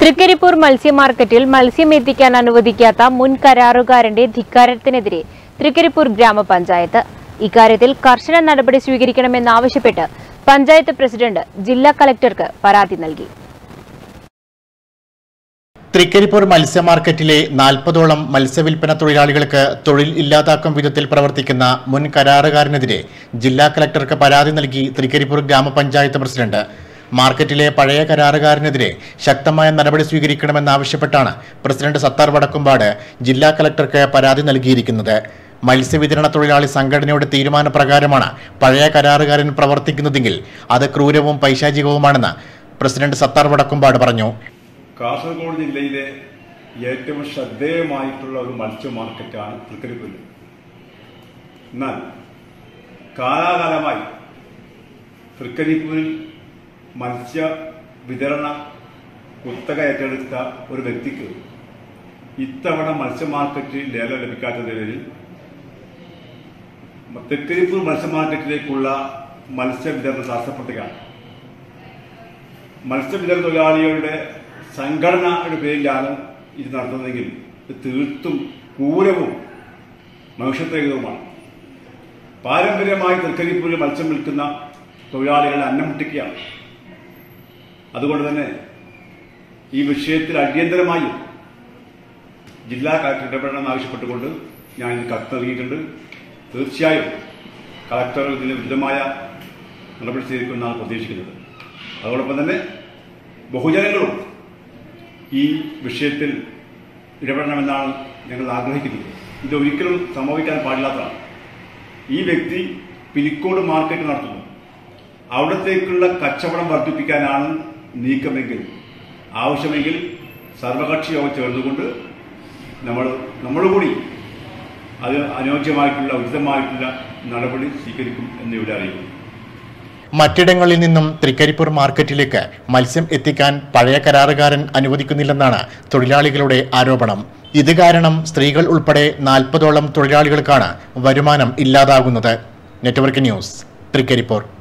തൃക്കരിപ്പൂർ മത്സ്യ മാർക്കറ്റിൽ മത്സ്യം എത്തിക്കാൻ അനുവദിക്കാത്ത മുൻ കരാറുകാരന്റെ ധിക്കാരത്തിനെതിരെ തൃക്കരിപ്പൂർ ഗ്രാമപഞ്ചായത്ത് ഇക്കാര്യത്തിൽ കർശന നടപടി സ്വീകരിക്കണമെന്നാവശ്യപ്പെട്ട് പഞ്ചായത്ത് പ്രസിഡന്റ് ജില്ലാ കളക്ടർക്ക് പരാതി നൽകി തൃക്കരിപ്പൂർ മത്സ്യ മാർക്കറ്റിലെ നാൽപ്പതോളം മത്സ്യവില്പന തൊഴിലാളികൾക്ക് തൊഴിൽ ഇല്ലാതാക്കും വിധത്തിൽ പ്രവർത്തിക്കുന്ന മുൻ കരാറുകാരനെതിരെ ജില്ലാ കലക്ടർക്ക് പരാതി നൽകി തൃക്കരിപ്പൂർ ഗ്രാമപഞ്ചായത്ത് പ്രസിഡന്റ് മാർക്കറ്റിലെ പഴയ കരാറുകാരനെതിരെ ശക്തമായ നടപടി സ്വീകരിക്കണമെന്നാവശ്യപ്പെട്ടാണ് പ്രസിഡന്റ് സത്താർ വടക്കുംപാട് ജില്ലാ കലക്ടർക്ക് പരാതി നൽകിയിരിക്കുന്നത് മത്സ്യവിതരണ തൊഴിലാളി സംഘടനയുടെ തീരുമാനപ്രകാരമാണ് പഴയ കരാറുകാരൻ പ്രവർത്തിക്കുന്നതെങ്കിൽ അത് ക്രൂരവും പൈശാചികവുമാണെന്ന് പ്രസിഡന്റ് സത്താർ വടക്കുംപാട് പറഞ്ഞു കാസർഗോഡ് ജില്ലയിലെ ഏറ്റവും ശ്രദ്ധേയമായിട്ടുള്ള ഒരു മത്സ്യ മാർക്കറ്റാണ് തൃക്കരിപ്പൂര് എന്നാൽ കാലാകാലമായി തൃക്കരിപ്പൂരിൽ മത്സ്യ വിതരണ കുത്തക ഏറ്റെടുത്ത ഒരു വ്യക്തിക്ക് ഇത്തവണ മത്സ്യ മാർക്കറ്റിൽ ലേലം ലഭിക്കാത്തതിൽ തൃക്കരിപ്പൂർ മത്സ്യ മാർക്കറ്റിലേക്കുള്ള മത്സ്യവിതരണം തടസ്സപ്പെടുകയാണ് മത്സ്യവിതരണ തൊഴിലാളികളുടെ സംഘടനയുടെ പേരിലാണ് ഇത് നടത്തുന്നതെങ്കിൽ ഇത് തീർത്തും ക്രൂരവും മനുഷ്യത്വകരവുമാണ് പാരമ്പര്യമായി തൃക്കരിപ്പൂരിൽ മത്സ്യം വിൽക്കുന്ന തൊഴിലാളികളെ അന്നം മുട്ടിക്കുകയാണ് അതുകൊണ്ട് തന്നെ ഈ വിഷയത്തിൽ അടിയന്തരമായി ജില്ലാ കളക്ടർ ഇടപെടണമെന്ന് ആവശ്യപ്പെട്ടുകൊണ്ട് ഞാൻ ഇത് കത്ത് നൽകിയിട്ടുണ്ട് തീർച്ചയായും കളക്ടർ ഇതിന് വിരുദ്ധമായ നടപടി സ്വീകരിക്കുമെന്നാണ് പ്രതീക്ഷിക്കുന്നത് അതോടൊപ്പം തന്നെ ബഹുജനങ്ങളും ഈ വിഷയത്തിൽ ഇടപെടണമെന്നാണ് ഞങ്ങൾ ആഗ്രഹിക്കുന്നത് ഇത് ഒരിക്കലും സംഭവിക്കാൻ പാടില്ലാത്തതാണ് ഈ വ്യക്തി പിലിക്കോട് മാർക്കറ്റ് നടത്തുന്നു അവിടത്തേക്കുള്ള കച്ചവടം വർദ്ധിപ്പിക്കാനാണ് നീക്കമെങ്കിൽ ആവശ്യമെങ്കിൽ സർവകക്ഷി യോഗം ചേർന്നുകൊണ്ട് നമ്മൾ നമ്മളുകൂടി അത് അനുയോജ്യമായിട്ടുള്ള ഉചിതമായിട്ടുള്ള നടപടി സ്വീകരിക്കും എന്നിവിടെ അറിയിക്കുന്നു മറ്റിടങ്ങളിൽ നിന്നും തൃക്കരിപ്പൂർ മാർക്കറ്റിലേക്ക് മത്സ്യം എത്തിക്കാൻ പഴയ കരാറുകാരൻ അനുവദിക്കുന്നില്ലെന്നാണ് തൊഴിലാളികളുടെ ആരോപണം ഇത് കാരണം സ്ത്രീകൾ ഉൾപ്പെടെ നാൽപ്പതോളം തൊഴിലാളികൾക്കാണ് വരുമാനം ഇല്ലാതാകുന്നത് നെറ്റ്വർക്ക് ന്യൂസ് തൃക്കരിപ്പൂർ